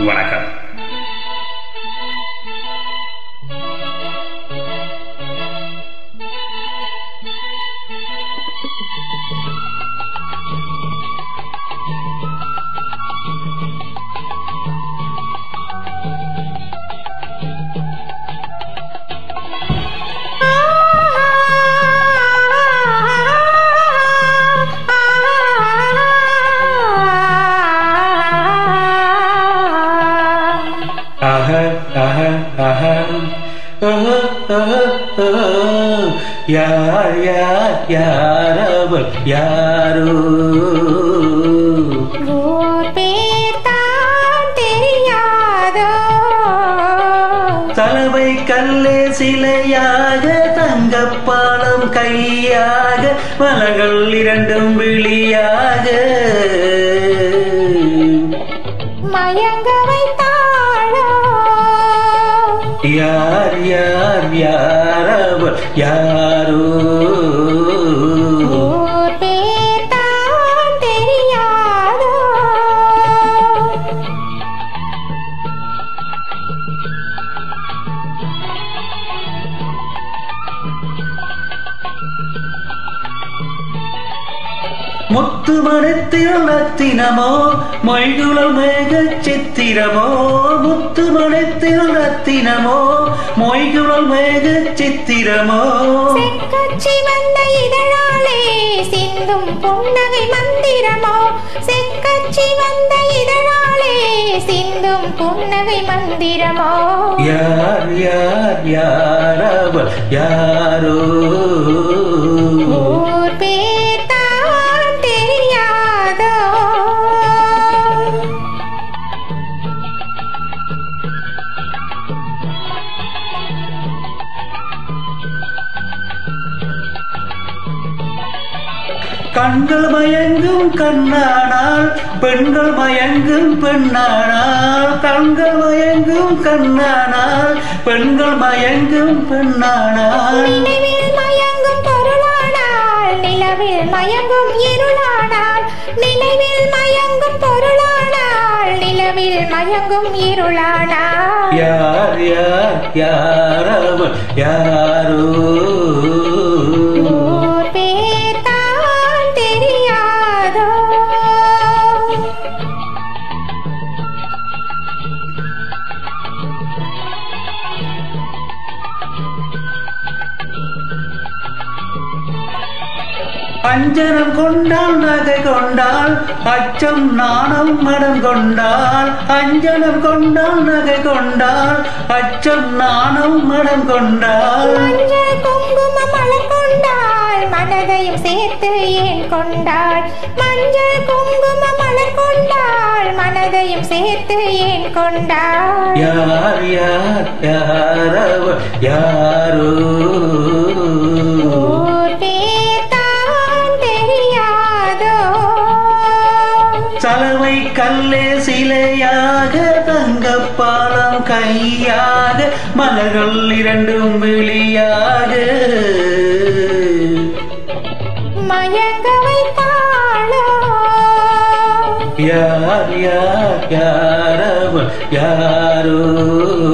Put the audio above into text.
வணக்கம் ஆஹ ஆஹ ஆஹ ஆஹ, ஆஹ, ஆஹ. யார் யார் யார் அவள் யாரோ ஊர் பேர் தான் தெரியாதோ தலைமை கல்லே சிலையாக தங்கப்பாலம் கையாக மலர்கள் இரண்டும் விழியாக மயங்க வைத்தாளோ யார் யார் யார் அவள் யாரோ ஊர் பேர் தான் தெரியாதோ முத்து மனத்தில் ரத்தினமோ மொய்குழல் மேக சித்திரமோ முத்து மனத்தில் ரத்தினமோ மொய்குழல் மேக சித்திரமோ செக்கச்சி வந்த இதழாலே சிந்தும் புன்னகை மந்திரமோ செக்கச்சி வந்த இதழாலே சிந்தும் புன்னகை மந்திரமோ யார் யார் யார் அவள் யாரோ ஊர் பேர் தான் தெரியாதோ கண்கள் மயங்கும் கண்ணானால் பெண்கள் மயங்கும் பெண்ணானால் கண்கள் மயங்கும் கண்ணானால் பெண்கள் மயங்கும் பெண்ணானால் நினைவில் மயங்கும் பொருளானால் நிலவில் மயங்கும் இருளானால் நினைவில் மயங்கும் பொருளானால் நிலவில் மயங்கும் இருளானால் யார் யார் யார் அவள் யாரோ ஊர் பேர் தான் தெரியாதோ அஞ்சனம் கொண்டால் நகை கொண்டால் அச்சம் நாணம் மடம் கொண்டால் அஞ்சனம் கொண்டால் நகை கொண்டால் அச்சம் நாணம் மடம் கொண்டால் மஞ்சள் குங்குமம் மலர் கொண்டாள் மனதையும் சேர்த்து ஏன் கொண்டாள் மஞ்சள் குங்குமம் மலர் கொண்டாள் மனதையும் சேர்த்து ஏன் கொண்டாள் யார் யார் யார் அவள் யாரோ ஊர் பேர் தான் தெரியாதோ சலவை கல்லே சிலையாக தங்கப்பாலம் கையாக மலர்கள் இரண்டும் விழியாக மயங்க வைத்தாளோ யார் யார் யார் அவள் யாரோ